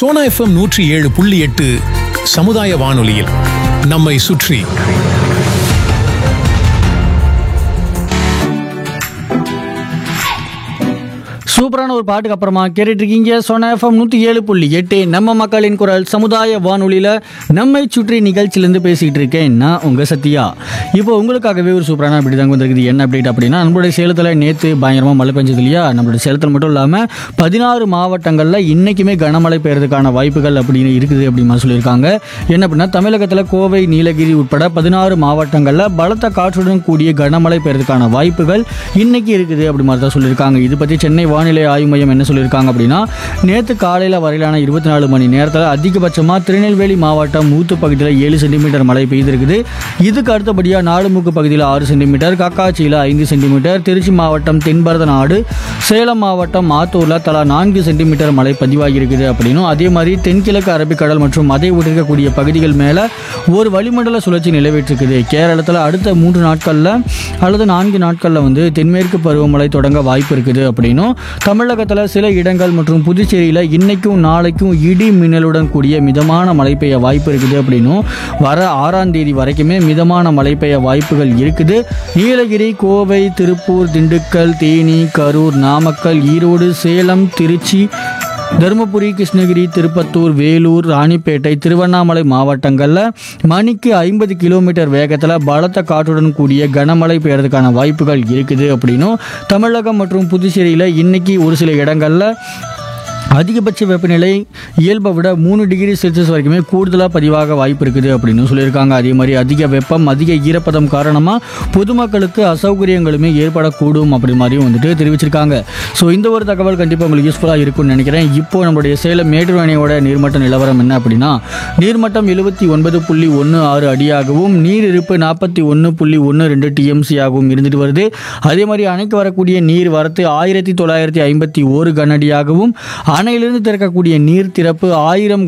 Sona FM நூற்றி ஏழு புள்ளி எட்டு சமுதாய வானொலியில் நம்மை சுற்றி சூப்பரான ஒரு பாட்டுக்கு அப்புறமா கேட்டுட்டு இருக்கீங்க சோனா எஃப்எம் நூற்றி ஏழு புள்ளி எட்டு நம்ம மக்களின் குரல் சமுதாய வானொலியில் நம்மை சுற்றி நிகழ்ச்சியிலேருந்து பேசிக்கிட்டு இருக்கேன் நான் உங்கள் சத்யா இப்போ உங்களுக்காகவே ஒரு சூப்பரான அப்படி தாங்க வந்திருக்குது என்ன அப்டேட் அப்படின்னா நம்மளுடைய சேலத்தில் நேற்று பயங்கரமாக மழை பெஞ்சது இல்லையா நம்மளுடைய சேலத்தில் மட்டும் இல்லாமல் பதினாறு மாவட்டங்களில் இன்றைக்குமே கனமழை பெய்யறதுக்கான வாய்ப்புகள் அப்படின்னு இருக்குது அப்படின்னு சொல்லியிருக்காங்க என்ன அப்படின்னா தமிழகத்தில் கோவை நீலகிரி உட்பட பதினாறு மாவட்டங்களில் பலத்த காற்றுடன் கூடிய கனமழை பெய்யறதுக்கான வாய்ப்புகள் இன்னைக்கு இருக்குது அப்படி மாதிரி தான் சொல்லியிருக்காங்க இது பற்றி சென்னை வானிலை ஆய்வு மையம் என்ன சொல்லியிருக்காங்க அப்படின்னா நேற்று காலையில் வரையிலான இருபத்தி நாலு மணி நேரத்தில் அதிகபட்சமாக திருநெல்வேலி மாவட்டம் மூத்து பகுதியில் ஏழு சென்டிமீட்டர் மழை பெய்திருக்குது இதுக்கு அடுத்தபடியாக நாடுமுக்கு பகுதியில் ஆறு சென்டிமீட்டர் காக்காச்சியில் ஐந்து சென்டிமீட்டர் திருச்சி மாவட்டம் தென்பரத நாடு சேலம் மாவட்டம் ஆத்தூரில் தலா நான்கு சென்டிமீட்டர் மழை பதிவாகியிருக்குது அப்படின்னும் அதே மாதிரி தென்கிழக்கு அரபிக்கடல் மற்றும் அதை ஒட்டிருக்கக்கூடிய பகுதிகள் மேலே ஒரு வளிமண்டல சுழற்சி நிலவிட்டிருக்குது கேரளத்தில் அடுத்த மூன்று நாட்களில் அல்லது நான்கு நாட்களில் வந்து தென்மேற்கு பருவமழை தொடங்க வாய்ப்பு இருக்குது அப்படின்னும் தமிழகத்தில் சில இடங்கள் மற்றும் புதுச்சேரியில் இன்னைக்கும் நாளைக்கும் இடி மின்னலுடன் கூடிய மிதமான மழை பெய்ய வாய்ப்பு இருக்குது அப்படின்னும் வர ஆறாம் தேதி வரைக்குமே மிதமான மழை பெய்ய வாய்ப்புகள் இருக்குது நீலகிரி கோவை திருப்பூர் திண்டுக்கல் தேனி கரூர் நாமக்கல் ஈரோடு சேலம் திருச்சி தருமபுரி கிருஷ்ணகிரி திருப்பத்தூர் வேலூர் ராணிப்பேட்டை திருவண்ணாமலை மாவட்டங்களில் மணிக்கு ஐம்பது கிலோமீட்டர் வேகத்தில் பலத்த காற்றுடன் கூடிய கனமழை பெய்யறதுக்கான வாய்ப்புகள் இருக்குது அப்படின்னும் தமிழகம் மற்றும் புதுச்சேரியில் இன்னைக்கு ஒரு சில இடங்களில் அதிகபட்ச வெப்பநிலை இயல்பை விட மூணு டிகிரி செல்சியஸ் வரைக்குமே கூடுதலாக பதிவாக வாய்ப்பு இருக்குது அப்படின்னு சொல்லியிருக்காங்க அதே மாதிரி அதிக வெப்பம் அதிக ஈரப்பதம் காரணமாக பொதுமக்களுக்கு அசௌகரியங்களுமே ஏற்படக்கூடும் அப்படி மாதிரியும் வந்துட்டு தெரிவிச்சிருக்காங்க ஸோ இந்த ஒரு தகவல் கண்டிப்பாக உங்களுக்கு யூஸ்ஃபுல்லாக இருக்கும்னு நினைக்கிறேன் இப்போ நம்மளுடைய சேலம் மேட்டூர் அணையோட நீர்மட்ட நிலவரம் என்ன அப்படின்னா நீர்மட்டம் எழுபத்தி ஒன்பது புள்ளி ஒன்று ஆறு அடியாகவும் நீர் இருப்பு நாற்பத்தி ஒன்று புள்ளி ஒன்று ரெண்டு டிஎம்சி ஆகவும் இருந்துட்டு வருது அதே மாதிரி அணைக்கு வரக்கூடிய நீர் வரத்து ஆயிரத்தி தொள்ளாயிரத்தி ஐம்பத்தி ஒரு கனஅடியாகவும் அணையிலிருந்து திறக்கக்கூடிய நீர் திறப்பு ஆயிரம்